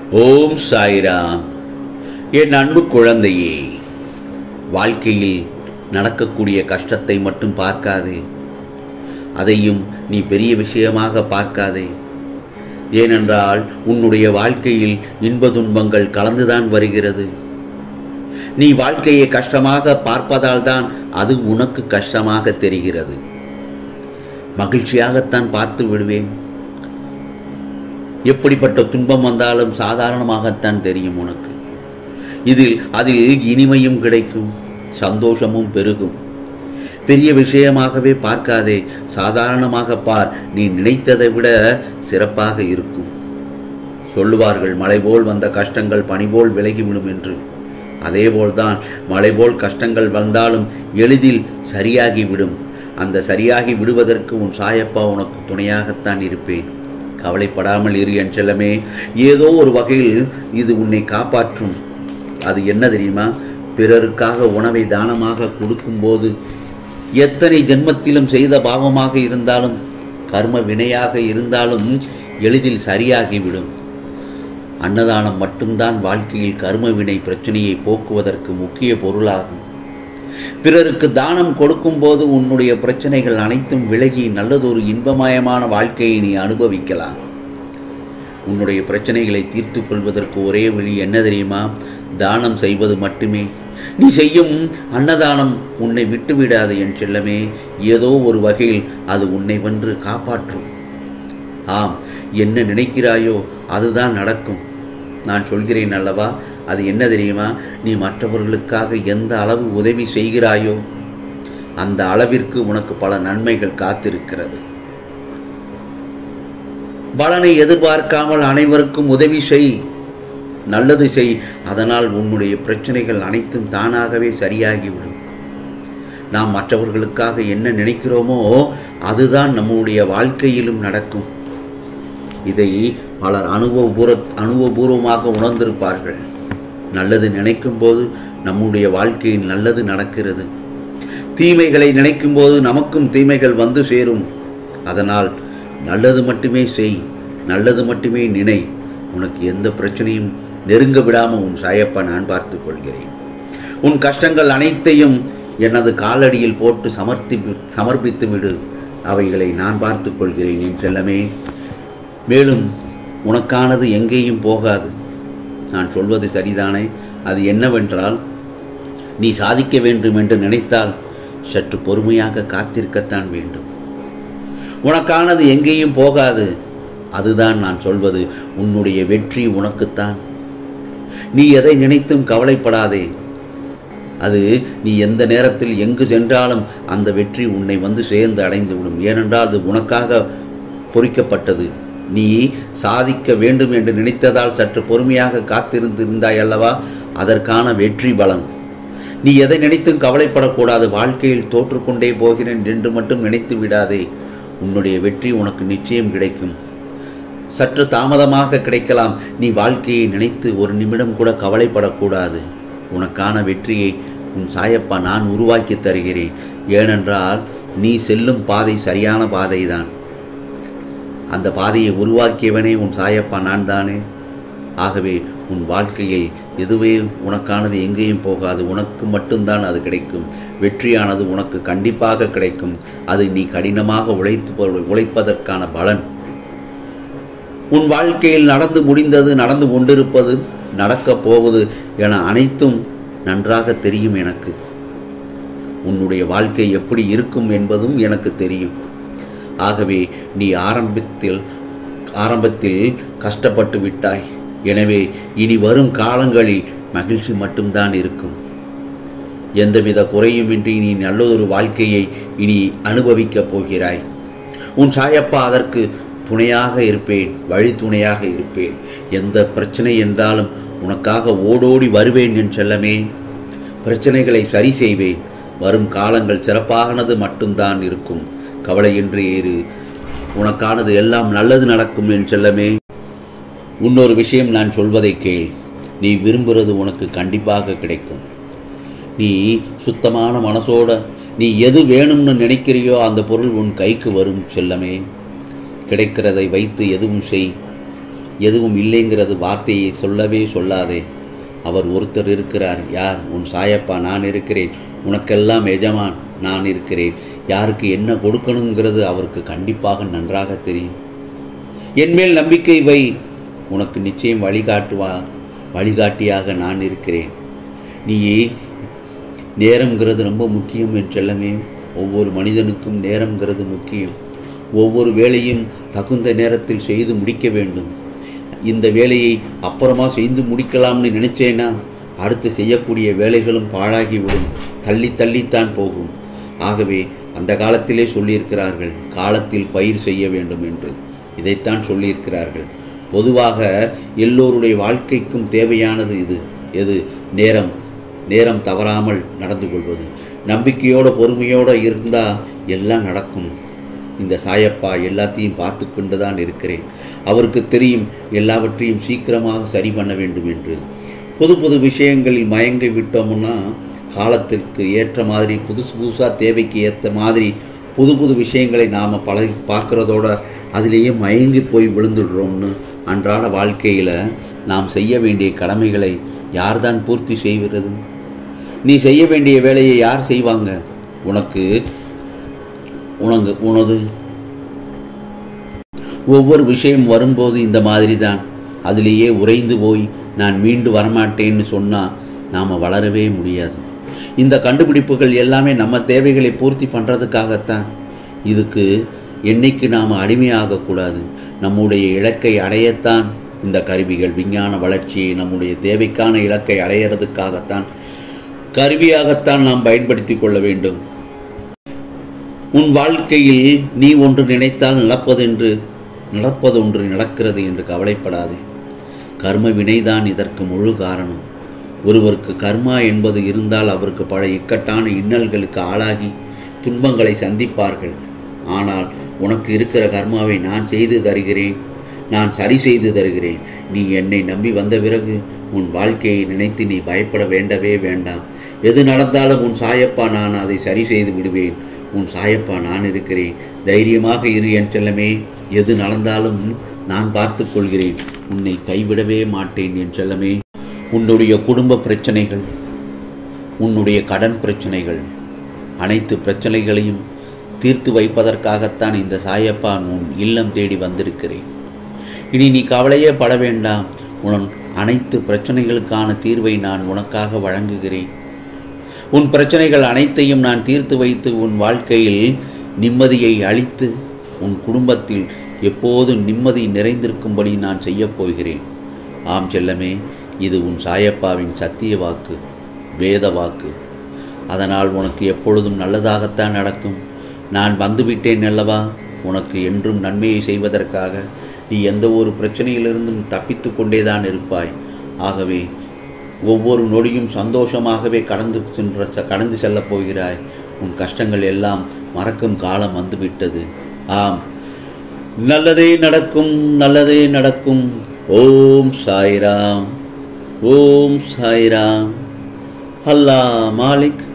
ஓம் சாய்ராம் என் அன்பு குழந்தையே வாழ்க்கையில் நடக்கக்கூடிய கஷ்டத்தை மட்டும் பார்க்காதே அதையும் நீ பெரிய விஷயமாக பார்க்காதே ஏனென்றால் உன்னுடைய வாழ்க்கையில் இன்ப துன்பங்கள் கலந்துதான் வருகிறது நீ வாழ்க்கையை கஷ்டமாக பார்ப்பதால் தான் அது உனக்கு கஷ்டமாக தெரிகிறது மகிழ்ச்சியாகத்தான் பார்த்து விடுவேன் எப்படிப்பட்ட துன்பம் வந்தாலும் சாதாரணமாகத்தான் தெரியும் உனக்கு இதில் அதில் இனிமையும் கிடைக்கும் சந்தோஷமும் பெருகும் பெரிய விஷயமாகவே பார்க்காதே சாதாரணமாக பார் நீ நினைத்ததை விட சிறப்பாக இருக்கும் சொல்லுவார்கள் மலை போல் வந்த கஷ்டங்கள் பனி போல் விலகிவிடும் என்று அதேபோல்தான் மலை போல் கஷ்டங்கள் வந்தாலும் எளிதில் சரியாகிவிடும் அந்த சரியாகி விடுவதற்கு உன் சாயப்பா உனக்கு துணையாகத்தான் இருப்பேன் கவலைப்படாமல் இரு என் செல்லமே ஏதோ ஒரு வகையில் இது உன்னை காப்பாற்றும் அது என்ன தெரியுமா பிறருக்காக உணவை தானமாக கொடுக்கும்போது எத்தனை ஜென்மத்திலும் செய்த பாவமாக இருந்தாலும் கர்ம வினையாக இருந்தாலும் எளிதில் சரியாகிவிடும் அன்னதானம் மட்டும்தான் வாழ்க்கையில் கர்ம வினை பிரச்சனையை போக்குவதற்கு முக்கிய பொருளாகும் பிறருக்கு தானம் கொடுக்கும்போது உன்னுடைய பிரச்சனைகள் அனைத்தும் விலகி நல்லதொரு இன்பமயமான வாழ்க்கையை நீ அனுபவிக்கலாம் உன்னுடைய பிரச்சனைகளை தீர்த்து கொள்வதற்கு ஒரே வழி என்ன தெரியுமா தானம் செய்வது மட்டுமே நீ செய்யும் அன்னதானம் உன்னை விட்டுவிடாது என் செல்லமே ஏதோ ஒரு வகையில் அது உன்னை வென்று காப்பாற்றும் ஆம் என்ன நினைக்கிறாயோ அதுதான் நடக்கும் நான் சொல்கிறேன் அல்லவா அது என்ன தெரியுமா நீ மற்றவர்களுக்காக எந்த அளவு உதவி செய்கிறாயோ அந்த அளவிற்கு உனக்கு பல நன்மைகள் காத்திருக்கிறது பலனை எதிர்பார்க்காமல் அனைவருக்கும் உதவி செய் நல்லது செய் அதனால் உன்னுடைய பிரச்சனைகள் அனைத்தும் தானாகவே சரியாகிவிடும் நாம் மற்றவர்களுக்காக என்ன நினைக்கிறோமோ அதுதான் நம்முடைய வாழ்க்கையிலும் நடக்கும் இதை பலர் அனுபவபூர அனுபவபூர்வமாக உணர்ந்திருப்பார்கள் நல்லது நினைக்கும் போது நம்முடைய வாழ்க்கையில் நல்லது நடக்கிறது தீமைகளை நினைக்கும் போது நமக்கும் தீமைகள் வந்து சேரும் அதனால் நல்லது மட்டுமே செய் நல்லது மட்டுமே நினை உனக்கு எந்த பிரச்சனையும் நெருங்க விடாமல் உன் சாயப்பா நான் பார்த்து கொள்கிறேன் உன் கஷ்டங்கள் அனைத்தையும் எனது காலடியில் போட்டு சமர்த்தி சமர்ப்பித்து விடு அவைகளை நான் பார்த்து கொள்கிறேன் என் செல்லமே மேலும் உனக்கானது எங்கேயும் போகாது நான் சொல்வது சரிதானே அது என்னவென்றால் நீ சாதிக்க வேண்டும் என்று நினைத்தால் சற்று பொறுமையாக காத்திருக்கத்தான் வேண்டும் உனக்கானது எங்கேயும் போகாது அதுதான் நான் சொல்வது உன்னுடைய வெற்றி உனக்குத்தான் நீ எதை நினைத்தும் கவலைப்படாதே அது நீ எந்த நேரத்தில் எங்கு சென்றாலும் அந்த வெற்றி உன்னை வந்து சேர்ந்து அடைந்துவிடும் ஏனென்றால் அது உனக்காக பொறிக்கப்பட்டது நீ சாதிக்க வேண்டும் என்று நினைத்ததால் சற்று பொறுமையாக காத்திருந்திருந்தாய் அல்லவா அதற்கான வெற்றி பலன் நீ எதை நினைத்தும் கவலைப்படக்கூடாது வாழ்க்கையில் தோற்றுக்கொண்டே போகிறேன் என்று மட்டும் நினைத்து விடாதே உன்னுடைய வெற்றி உனக்கு நிச்சயம் கிடைக்கும் சற்று தாமதமாக கிடைக்கலாம் நீ வாழ்க்கையை நினைத்து ஒரு நிமிடம் கூட கவலைப்படக்கூடாது உனக்கான வெற்றியை உன் சாயப்பா நான் உருவாக்கி தருகிறேன் ஏனென்றால் நீ செல்லும் பாதை சரியான பாதைதான் அந்த பாதையை உருவாக்கியவனே உன் சாயப்பா நான் தானே ஆகவே உன் வாழ்க்கையில் எதுவே உனக்கானது எங்கேயும் போகாது உனக்கு மட்டும்தான் அது கிடைக்கும் வெற்றியானது உனக்கு கண்டிப்பாக கிடைக்கும் அது நீ கடினமாக உழைத்து உழைப்பதற்கான பலன் உன் வாழ்க்கையில் நடந்து முடிந்தது நடந்து கொண்டிருப்பது நடக்கப் போவது என அனைத்தும் நன்றாக தெரியும் எனக்கு உன்னுடைய வாழ்க்கை எப்படி இருக்கும் என்பதும் எனக்கு தெரியும் ஆகவே நீ ஆரம்பத்தில் ஆரம்பத்தில் கஷ்டப்பட்டு விட்டாய் எனவே இனி வரும் காலங்களில் மகிழ்ச்சி மட்டும்தான் இருக்கும் எந்தவித குறையுமின்றி நீ நல்லதொரு வாழ்க்கையை இனி அனுபவிக்கப் போகிறாய் உன் சாயப்பா அதற்கு துணையாக இருப்பேன் வழி துணையாக இருப்பேன் எந்த பிரச்சனை என்றாலும் உனக்காக ஓடோடி வருவேன் என் செல்லமே பிரச்சனைகளை சரி செய்வேன் வரும் காலங்கள் சிறப்பானது மட்டும்தான் இருக்கும் கவலையின்றி ஏறு உனக்கானது எல்லாம் நல்லது நடக்கும் என் செல்லமே இன்னொரு விஷயம் நான் சொல்வதை கேள் நீ விரும்புகிறது உனக்கு கண்டிப்பாக கிடைக்கும் நீ சுத்தமான மனசோட நீ எது வேணும்னு நினைக்கிறியோ அந்த பொருள் உன் கைக்கு வரும் செல்லமே கிடைக்கிறதை வைத்து எதுவும் செய் எதுவும் இல்லைங்கிறது வார்த்தையை சொல்லவே சொல்லாதே அவர் ஒருத்தர் இருக்கிறார் யார் உன் சாயப்பா நான் இருக்கிறேன் உனக்கெல்லாம் எஜமான் நான் இருக்கிறேன் யாருக்கு என்ன கொடுக்கணுங்கிறது அவருக்கு கண்டிப்பாக நன்றாக தெரியும் என்மேல் நம்பிக்கை வை உனக்கு நிச்சயம் வழிகாட்டுவா வழிகாட்டியாக நான் இருக்கிறேன் நீ நேரம்ங்கிறது ரொம்ப முக்கியம் என் செல்லமே ஒவ்வொரு மனிதனுக்கும் நேரம்ங்கிறது முக்கியம் ஒவ்வொரு வேலையும் தகுந்த நேரத்தில் செய்து முடிக்க வேண்டும் இந்த வேலையை அப்புறமா செய்து முடிக்கலாம்னு நினைச்சேன்னா அடுத்து செய்யக்கூடிய வேலைகளும் பாழாகிவிடும் தள்ளி தள்ளித்தான் போகும் ஆகவே அந்த காலத்திலே சொல்லியிருக்கிறார்கள் காலத்தில் பயிர் செய்ய வேண்டும் என்று இதைத்தான் சொல்லியிருக்கிறார்கள் பொதுவாக எல்லோருடைய வாழ்க்கைக்கும் தேவையானது இது எது நேரம் நேரம் தவறாமல் நடந்து கொள்வது நம்பிக்கையோடு பொறுமையோடு இருந்தால் எல்லாம் நடக்கும் இந்த சாயப்பா எல்லாத்தையும் பார்த்து கொண்டு தான் இருக்கிறேன் அவருக்கு தெரியும் எல்லாவற்றையும் சீக்கிரமாக சரி பண்ண வேண்டும் என்று புது புது விஷயங்களில் மயங்கி விட்டோம்னா காலத்திற்கு ஏற்ற மாதிரி புதுசு புதுசாக தேவைக்கு ஏற்ற மாதிரி புது புது விஷயங்களை நாம் பழகி பார்க்குறதோட அதிலேயே மயங்கி போய் விழுந்துடுறோம்னு அன்றாட வாழ்க்கையில் நாம் செய்ய வேண்டிய கடமைகளை யார்தான் பூர்த்தி செய்கிறது நீ செய்ய வேண்டிய வேலையை யார் செய்வாங்க உனக்கு உனக்கு உனது ஒவ்வொரு விஷயம் வரும்போது இந்த மாதிரி தான் அதிலேயே உறைந்து போய் நான் மீண்டு வரமாட்டேன்னு சொன்னால் நாம் வளரவே முடியாது இந்த கண்டுபிடிப்புகள் எல்லாமே நம்ம தேவைகளை பூர்த்தி பண்ணுறதுக்காகத்தான் இதுக்கு என்னைக்கு நாம் அடிமையாகக்கூடாது நம்முடைய இலக்கை அடையத்தான் இந்த கருவிகள் விஞ்ஞான வளர்ச்சியை நம்முடைய தேவைக்கான இலக்கை அடையிறதுக்காகத்தான் கருவியாகத்தான் நாம் பயன்படுத்தி கொள்ள வேண்டும் உன் வாழ்க்கையில் நீ ஒன்று நினைத்தால் நடப்பதென்று நடப்பதொன்று நடக்கிறது என்று கவலைப்படாதே கர்ம வினைதான் இதற்கு முழு காரணம் ஒருவருக்கு கர்மா என்பது இருந்தால் அவருக்கு பல இக்கட்டான இன்னல்களுக்கு ஆளாகி துன்பங்களை சந்திப்பார்கள் ஆனால் உனக்கு இருக்கிற கர்மாவை நான் செய்து தருகிறேன் நான் சரி செய்து தருகிறேன் நீ என்னை நம்பி வந்த பிறகு உன் வாழ்க்கையை நினைத்து நீ பயப்பட வேண்டவே வேண்டாம் எது நடந்தாலும் உன் சாயப்பா நான் அதை சரி செய்து விடுவேன் உன் சாயப்பா நான் இருக்கிறேன் தைரியமாக இரு என் செல்லமே எது நடந்தாலும் நான் பார்த்து கொள்கிறேன் உன்னை கைவிடவே மாட்டேன் என் செல்லமே உன்னுடைய குடும்ப பிரச்சனைகள் உன்னுடைய கடன் பிரச்சனைகள் அனைத்து பிரச்சனைகளையும் தீர்த்து வைப்பதற்காகத்தான் இந்த சாயப்பா உன் இல்லம் தேடி வந்திருக்கிறேன் இனி நீ கவலையே பட வேண்டாம் உன் அனைத்து பிரச்சனைகளுக்கான தீர்வை நான் உனக்காக வழங்குகிறேன் உன் பிரச்சனைகள் அனைத்தையும் நான் தீர்த்து வைத்து உன் வாழ்க்கையில் நிம்மதியை அளித்து உன் குடும்பத்தில் எப்போதும் நிம்மதி நிறைந்திருக்கும்படி நான் செய்யப் போகிறேன் ஆம் செல்லமே இது உன் சாயப்பாவின் சத்திய வாக்கு வேத வாக்கு அதனால் உனக்கு எப்பொழுதும் நல்லதாகத்தான் நடக்கும் நான் வந்துவிட்டேன் அல்லவா உனக்கு என்றும் நன்மையை செய்வதற்காக நீ எந்த ஒரு பிரச்சனையிலிருந்தும் தப்பித்து கொண்டேதான் இருப்பாய் ஆகவே ஒவ்வொரு நொடியும் சந்தோஷமாகவே கடந்து சென்ற கடந்து செல்லப் போகிறாய் உன் கஷ்டங்கள் எல்லாம் மறக்கும் காலம் வந்துவிட்டது ஆம் நல்லதே நடக்கும் நல்லதே நடக்கும் ஓம் சாய்ராம் ஓம் சாய்ராம் அல்லா மாலிக்